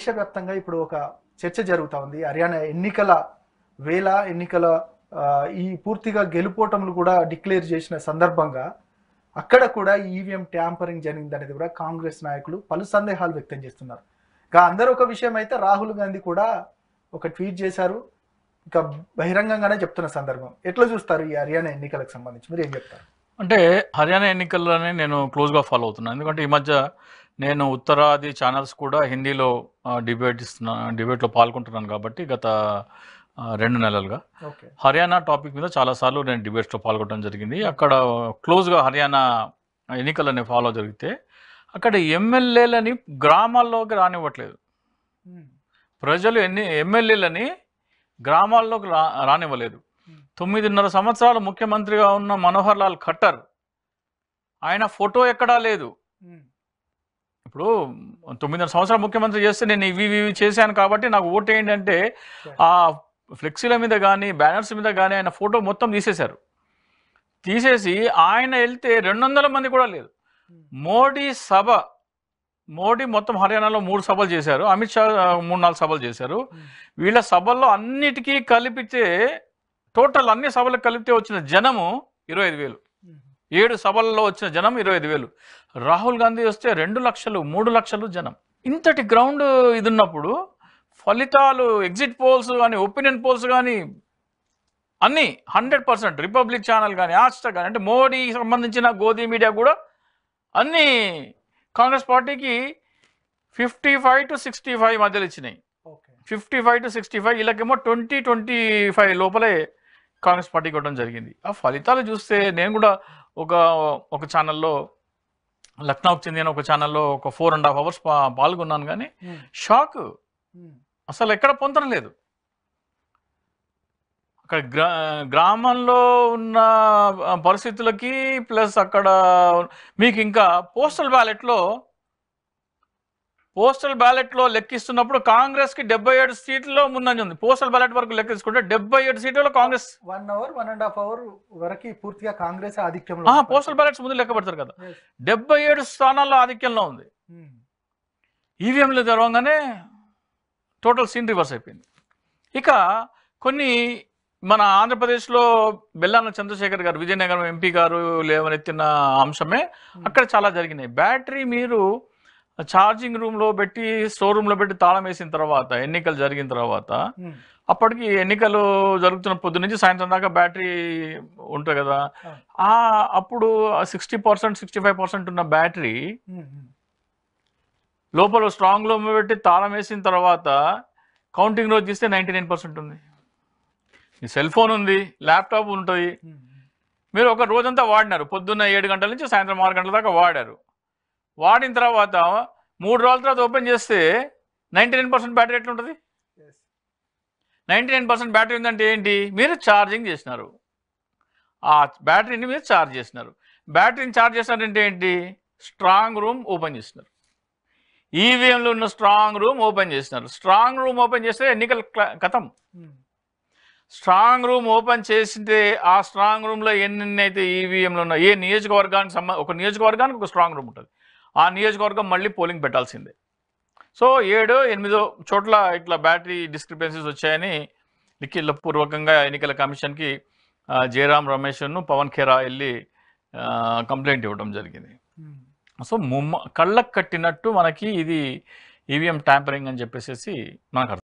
దేశవ్యాప్తంగా ఇప్పుడు ఒక చర్చ జరుగుతా ఉంది హర్యానా ఎన్నికల వేళ ఎన్నికల ఆ, ఈ పూర్తిగా గెలుపోటములు కూడా డిక్లేర్ చేసిన సందర్భంగా అక్కడ కూడా ఈవీఎం ట్యాంపరింగ్ జరిగింది అనేది కూడా కాంగ్రెస్ నాయకులు పలు సందేహాలు వ్యక్తం చేస్తున్నారు ఇంకా అందరూ ఒక విషయం అయితే రాహుల్ గాంధీ కూడా ఒక ట్వీట్ చేశారు ఇంకా బహిరంగంగానే చెప్తున్న సందర్భం ఎట్లా చూస్తారు ఈ హర్యానా ఎన్నికలకు సంబంధించి మీరు ఏం చెప్తారు అంటే హర్యానా ఎన్నికల్లోనే నేను క్లోజ్గా ఫాలో అవుతున్నాను ఎందుకంటే ఈ మధ్య నేను ఉత్తరాది ఛానల్స్ కూడా హిందీలో డిబేట్ ఇస్తున్నా డిబేట్లో పాల్గొంటున్నాను కాబట్టి గత ఆ, రెండు నెలలుగా ఓకే హర్యానా టాపిక్ మీద చాలాసార్లు నేను డిబేట్స్లో పాల్గొనడం జరిగింది అక్కడ క్లోజ్గా హర్యానా ఎన్నికలని ఫాలో జరిగితే అక్కడ ఎమ్మెల్యేలని గ్రామాల్లోకి రానివ్వట్లేదు ప్రజలు ఎన్ని ఎమ్మెల్యేలని గ్రామాల్లోకి రా రానివ్వలేదు తొమ్మిదిన్నర సంవత్సరాలు ముఖ్యమంత్రిగా ఉన్న మనోహర్ లాల్ ఖట్టర్ ఆయన ఫోటో ఎక్కడా లేదు ఇప్పుడు తొమ్మిదిన్నర సంవత్సరాలు ముఖ్యమంత్రి చేస్తే నేను ఇవి ఇవి ఇవి చేశాను కాబట్టి నాకు ఓటు వేయండి అంటే ఆ ఫ్లెక్సీల మీద కానీ బ్యానర్స్ మీద కానీ ఆయన ఫోటో మొత్తం తీసేశారు తీసేసి ఆయన వెళ్తే రెండు వందల మంది కూడా లేదు మోడీ సభ మోడీ మొత్తం హర్యానాలో మూడు సభలు చేశారు అమిత్ షా ఆ, మూడు నాలుగు సభలు చేశారు వీళ్ళ సభల్లో అన్నిటికీ కలిపితే టోటల్ అన్ని సభలకు కలిపితే వచ్చిన జనము ఇరవై ఐదు వేలు ఏడు సభల్లో వచ్చిన జనం ఇరవై ఐదు వేలు రాహుల్ గాంధీ వస్తే రెండు లక్షలు మూడు లక్షలు జనం ఇంతటి గ్రౌండ్ ఇది ఉన్నప్పుడు ఫలితాలు ఎగ్జిట్ పోల్స్ కానీ ఒపీనియన్ పోల్స్ కానీ అన్నీ హండ్రెడ్ పర్సెంట్ రిపబ్లిక్ ఛానల్ కానీ ఆస్టా కానీ అంటే మోడీ సంబంధించిన గోదీ మీడియా కూడా అన్నీ కాంగ్రెస్ పార్టీకి fifty five to sixty five మధ్యలో ఇచ్చినాయి okay fifty five to sixty five వీళ్ళకేమో ట్వంటీ ట్వంటీ ఫైవ్ లోపలే కాంగ్రెస్ పార్టీకి ఇవ్వడం జరిగింది ఆ ఫలితాలు చూస్తే నేను కూడా ఒక ఒక ఛానల్లో లక్నోకి చెందిన ఒక ఛానల్లో ఒక ఫోర్ అండ్ హాఫ్ అవర్స్ పా పాల్గొన్నాను కానీ షాక్ అసలు ఎక్కడ పొందడం లేదు అక్కడ గ్రా గ్రామంలో ఉన్న ఆ, పరిస్థితులకి ప్లస్ అక్కడ మీకు ఇంకా పోస్టల్ బ్యాలెట్లో పోస్టల్ బ్యాలెట్లో లెక్కిస్తున్నప్పుడు కాంగ్రెస్కి డెబ్బై ఏడు సీట్లలో ముందంజ ఉంది పోస్టల్ బ్యాలెట్ వరకు లెక్కించుకుంటే డెబ్బై ఏడు సీట్లలో Congress one hour one and half hour వరకు పూర్తిగా కాంగ్రెస్ ఆధిక్యంలో ఉంది. పోస్టల్ బ్యాలెట్స్ ముందు లెక్క పెడతారు కదా Yes. డెబ్బై ఏడు స్థానాల్లో ఆధిక్యంలో ఉంది Hmm. ఈవీఎంలు తెరవగానే టోటల్ సీన్ రివర్స్ అయిపోయింది ఇక కొన్ని మన ఆంధ్రప్రదేశ్లో బెల్లాన చంద్రశేఖర్ గారు విజయనగరం ఎంపీ గారు లేవనెత్తిన అంశమే అక్కడ చాలా జరిగినాయి బ్యాటరీ మీరు ఛార్జింగ్ రూమ్లో పెట్టి స్టోర్ రూమ్లో పెట్టి తాళం వేసిన తర్వాత ఎన్నికలు జరిగిన తర్వాత Hmm. అప్పటికి ఎన్నికలు జరుగుతున్న పొద్దు నుంచి సాయంత్రం దాకా బ్యాటరీ ఉంటుంది కదా అవును. ఆ అప్పుడు sixty percent sixty five percent ఉన్న బ్యాటరీ Hmm. Hmm. లోపల స్ట్రాంగ్ లో పెట్టి తాళం వేసిన తర్వాత కౌంటింగ్ రోజు తీస్తే నైంటీ నైన్ పర్సెంట్ ఉంది మీ సెల్ ఫోన్ ఉంది ల్యాప్టాప్ ఉంటుంది Hmm. మీరు ఒక రోజంతా వాడినారు పొద్దున్న ఏడు గంటల నుంచి సాయంత్రం ఆరు గంటల దాకా వాడారు వాడిన తర్వాత మూడు రోజుల తర్వాత ఓపెన్ చేస్తే నైంటీ నైన్ పర్సెంట్ బ్యాటరీ ఎట్లుంటుంది Yes. Ninety nine percent battery ఉందంటే ఏంటి మీరు ఛార్జింగ్ చేసినారు ఆ బ్యాటరీని మీరు ఛార్జ్ చేసినారు బ్యాటరీని ఛార్జ్ చేసినారంటే ఏంటి స్ట్రాంగ్ రూమ్ ఓపెన్ చేసినారు ఈవీఎంలో ఉన్న స్ట్రాంగ్ రూమ్ ఓపెన్ చేసినారు స్ట్రాంగ్ రూమ్ ఓపెన్ చేస్తే ఎన్నికల క్ల- కథం Hmm. స్ట్రాంగ్ రూమ్ ఓపెన్ చేసింటే ఆ స్ట్రాంగ్ రూమ్లో ఎన్ని అయితే ఈవీఎంలు ఉన్నాయి ఏ నియోజకవర్గానికి సంబంధ ఒక నియోజకవర్గానికి ఒక స్ట్రాంగ్ రూమ్ ఉంటుంది ఆ నియోజకవర్గం మళ్ళీ పోలింగ్ పెట్టాల్సిందే సో ఏడు ఎనిమిదో చోట్ల ఇట్లా బ్యాటరీ డిస్క్రిపెన్సీస్ వచ్చాయని లిఖిత పూర్వకంగా ఎన్నికల కమిషన్కి ఆ, జయరాం రమేష్ను పవన్ ఖేరా వెళ్ళి కంప్లైంట్ ఇవ్వడం జరిగింది Hmm. సో ముమ్మ కళ్ళకు కట్టినట్టు మనకి ఇది ఈవీఎం ట్యాంపరింగ్ అని చెప్పేసి మనకు అర్థం